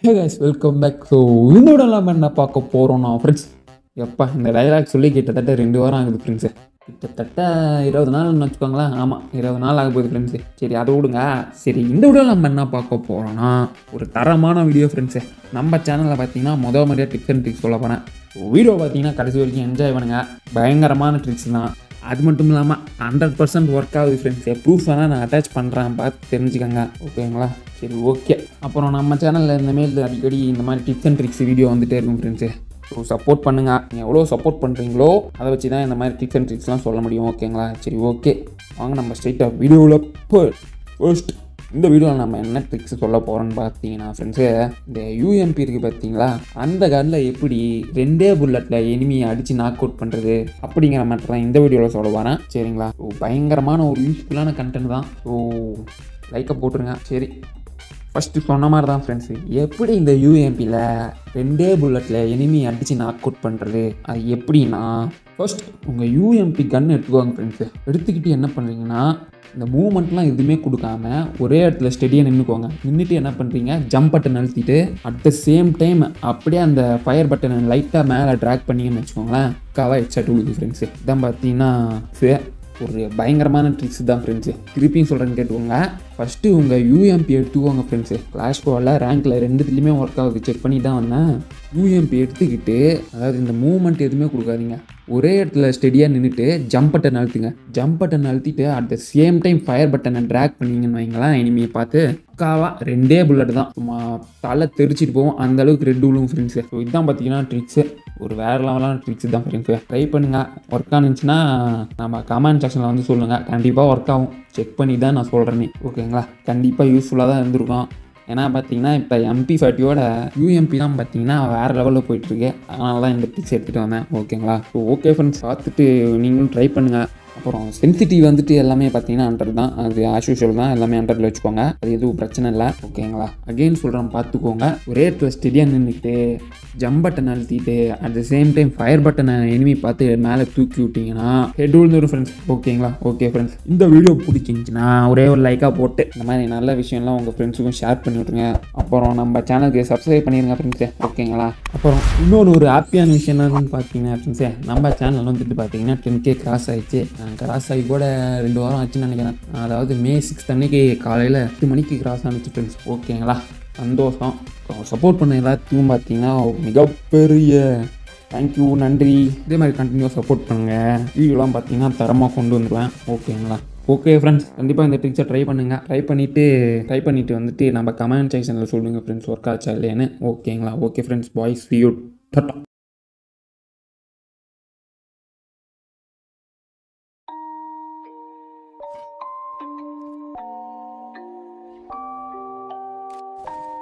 ஹே guys welcome back so இந்த விட நம்ம என்ன பார்க்க போகிறோம்னா ஃப்ரெண்ட்ஸ் எப்பா இந்த டைலாக் சொல்லி கிட்டத்தட்ட ரெண்டு வாரம் ஆகுது ஃப்ரெண்ட்ஸு கிட்டத்தட்ட இருபது நாள்னு வச்சுக்கோங்களேன் ஆமாம் இருபது நாள் ஆக போகுது ஃப்ரெண்ட்ஸு சரி அதை விடுங்க சரி இந்த வீடியோ நம்ம என்ன பார்க்க போகிறோம்னா ஒரு தரமான வீடியோ ஃப்ரெண்ட்ஸு நம்ம சேனலில் பார்த்தீங்கன்னா முத மாதிரியாக டிப்ஸ் அண்ட் ட்ரிக்ஸ் சொல்ல போகிறேன் வீடியோ பார்த்தீங்கன்னா கடைசி வரைக்கும் என்ஜாய் பண்ணுங்கள் பயங்கரமான ட்ரிக்ஸ் தான் அது மட்டும் இல்லாமல் ஹண்ட்ரட் பர்சன்ட் ஒர்க் ஆகுது ஃப்ரெண்ட்ஸ் ப்ரூஃப் வேணால் நான் அட்டாச் பண்ணுறேன் பார்த்து தெரிஞ்சுக்கோங்க ஓகேங்களா சரி ஓகே அப்புறம் நம்ம சேனலில் இந்தமாரி அடிக்கடி இந்த மாதிரி டிப்ஸ் அண்ட் ட்ரிக்ஸ் வீடியோ வந்துட்டே இருக்கும் ஃப்ரெண்ட்ஸு ஸோ சப்போர்ட் பண்ணுங்கள் நீங்கள் எவ்வளோ சப்போர்ட் பண்ணுறீங்களோ அதை வச்சு தான் இந்த மாதிரி டிப்ஸ் அண்ட் ட்ரிக்ஸ்லாம் சொல்ல முடியும் ஓகேங்களா சரி ஓகே வாங்க நம்ம ஸ்ட்ரைட்டாக வீடியோவில் போ ஃபர்ஸ்ட் இந்த வீடியோவில் நம்ம என்ன ட்ரிக்ஸ் சொல்ல போகிறோம்னு பார்த்தீங்கன்னா ஃப்ரெண்ட்ஸு இந்த யூஎம்பி இருக்குது பார்த்தீங்களா அந்த கன்னில் எப்படி ரெண்டே புல்லட்டில் எனிமியை அடித்து நாக் அவுட் பண்ணுறது அப்படிங்கிற மாதிரி தான் இந்த வீடியோவில் சொல்ல வரேன் சரிங்களா ஸோ பயங்கரமான ஒரு யூஸ்ஃபுல்லான கண்டென்ட் தான் ஸோ லைக்கை போட்டுருங்க சரி ஃபஸ்ட்டு சொன்ன மாதிரி தான் ஃப்ரெண்ட்ஸு எப்படி இந்த யூஎம்பியில் ரெண்டே புல்லட்டில் எனிமி அடித்து நாக் அவுட் பண்ணுறது அது எப்படின்னா ஃபர்ஸ்ட் உங்கள் யூஎம்பி கன் எடுத்துக்கோங்க ஃப்ரெண்ட்ஸு எடுத்துக்கிட்டு என்ன பண்ணுறீங்கன்னா இந்த மூமெண்ட்லாம் எதுவுமே கொடுக்காம ஒரே இடத்துல ஸ்டெடியாக நின்றுக்கோங்க நின்றுட்டு என்ன பண்ணுறீங்க ஜம்ப் பட்டன் அழுத்திட்டு அட் த சேம் டைம் அப்படியே அந்த ஃபயர் பட்டனை லைட்டாக மேலே ட்ராக் பண்ணிங்கன்னு வச்சுக்கோங்களேன் கவா ஹெட்ஷாட் விழுது ஃப்ரெண்ட்ஸு இதான் பார்த்தீங்கன்னா ஃபே- ஒரு பயங்கரமான ட்ரிக்ஸ் தான் ஃப்ரெண்ட்ஸு திருப்பியும் சொல்கிறேன்னு கேட்டுக்கோங்க ஃபஸ்ட்டு உங்கள் யூஎம்பி எடுத்துக்கோங்க ஃப்ரெண்ட்ஸு கிளாஷ் கோவில் ரேங்க்கில் ரெண்டுத்துலேயுமே ஒர்க் ஆகுது செக் பண்ணி தான் வந்தேன் யூஎம்பி எடுத்துக்கிட்டு அதாவது இந்த மூவ்மெண்ட் எதுவுமே கொடுக்காதீங்க ஒரே இடத்துல ஸ்டெடியாக நின்றுட்டு ஜம்ப் பட்டன் அழுத்துங்க ஜம்ப் பட்டன் அழுத்திட்டு at the same time fire பட்டனை ட்ராக் பண்ணீங்கன்னு வைங்களேன் இனிமையை பார்த்து பக்காவா ரெண்டே புல்லட் தான் சும்மா தலை தெரிச்சிட்டு போவோம் அந்த அளவுக்கு ரெண்டு விழுவும் ஃப்ரெண்ட்ஸு ஸோ இதுதான் பார்த்தீங்கன்னா ட்ரிக்ஸு ஒரு வேறு லெவலான ட்ரிக்ஸ் தான் ஃப்ரெண்ட்ஸு ட்ரை பண்ணுங்கள் ஒர்க் ஆனிச்சுன்னா நம்ம கமெண்ட் செக்ஷனில் வந்து சொல்லுங்கள் கண்டிப்பாக ஒர்க் ஆகும் செக் பண்ணி தான் நான் சொல்கிறேனே ஓகேங்களா கண்டிப்பாக யூஸ்ஃபுல்லாக தான் இருந்திருக்கும் ஏன்னா பார்த்தீங்கன்னா இப்போ எம்பி ஃபார்ட்டியோட யூஎம்பி தான் பார்த்தீங்கன்னா வேறு லெவலில் போயிட்டுருக்கு அதனால தான் இந்த டிப்ஸ் எடுத்துகிட்டு வந்தேன் ஓகேங்களா ஸோ ஓகே ஃப்ரெண்ட்ஸ் பார்த்துட்டு நீங்களும் ட்ரை பண்ணுங்கள் அப்புறம் சென்சிட்டிவ் வந்துட்டு எல்லாமே பார்த்தீங்கன்னா ஹண்ட்ரட் தான் அது ஆஸ் யூஷுவல் தான் எல்லாமே ஹண்ட்ரட்ல வச்சுக்கோங்க அது எதுவும் பிரச்சனை இல்லை ஓகேங்களா அகெயின் சொல்கிறேன் பார்த்துக்கோங்க ஒரே இடத்துல ஸ்டெடியாக நின்றுட்டு ஜம்ப் பட்டன் அழுத்திட்டு at the same time fire பட்டனை எனிமி பார்த்து மேலே தூக்கி விட்டிங்கன்னா ஹெட் விழுந்துடும் ஃப்ரெண்ட்ஸ் ஓகேங்களா ஓகே ஃப்ரெண்ட்ஸ் இந்த வீடியோ பிடிச்சிருந்துச்சுன்னா ஒரே ஒரு லைக்காக போட்டு இந்த மாதிரி நல்ல விஷயம்லாம் உங்கள் ஃப்ரெண்ட்ஸுக்கும் ஷேர் பண்ணி விட்ருங்க அப்புறம் நம்ம சேனலுக்கு சப்ஸ்கிரைப் பண்ணிடுங்க ஃப்ரெண்ட்ஸே ஓகேங்களா அப்புறம் இன்னொரு ஒரு ஹாப்பியான விஷயம் என்னன்னு பார்த்தீங்கன்னா ஃப்ரெண்ட்ஸே நம்ம சேனல் வந்துட்டு பார்த்தீங்கன்னா டென் கே கிராஸ் ஆயிடுச்சு கிராஸ் ஆகி கூட ரெண்டு வாரம் ஆச்சுன்னு நினைக்கிறேன் அதாவது மே சிக்ஸ்த் அன்னைக்கு காலையில் எட்டு மணிக்கு கிராஸ் ஆனிச்சு ஃப்ரெண்ட்ஸ் ஓகேங்களா சந்தோஷம் சப்போர்ட் பண்ண எல்லாத்துக்கும் பார்த்தீங்கன்னா மிகப்பெரிய தேங்க்யூ நன்றி இதே மாதிரி கண்டினியூ சப்போர்ட் பண்ணுங்கள் வீடியோலாம் பார்த்தீங்கன்னா தரமாக கொண்டு வந்துடுவேன் ஓகேங்களா ஓகே ஃப்ரெண்ட்ஸ் கண்டிப்பாக இந்த ட்ரிக்ஸை ட்ரை பண்ணுங்கள் ட்ரை பண்ணிவிட்டு ட்ரை பண்ணிவிட்டு வந்துட்டு நம்ம கமெண்ட் செக்ஷனில் சொல்லுங்கள் ஃப்ரெண்ட்ஸ் ஒர்க் ஆச்சா இல்லையான்னு ஓகேங்களா ஓகே ஃப்ரெண்ட்ஸ் பாய்ஸ் யூ டட்டா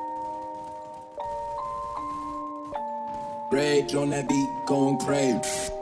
Rage on that beat, going crazy.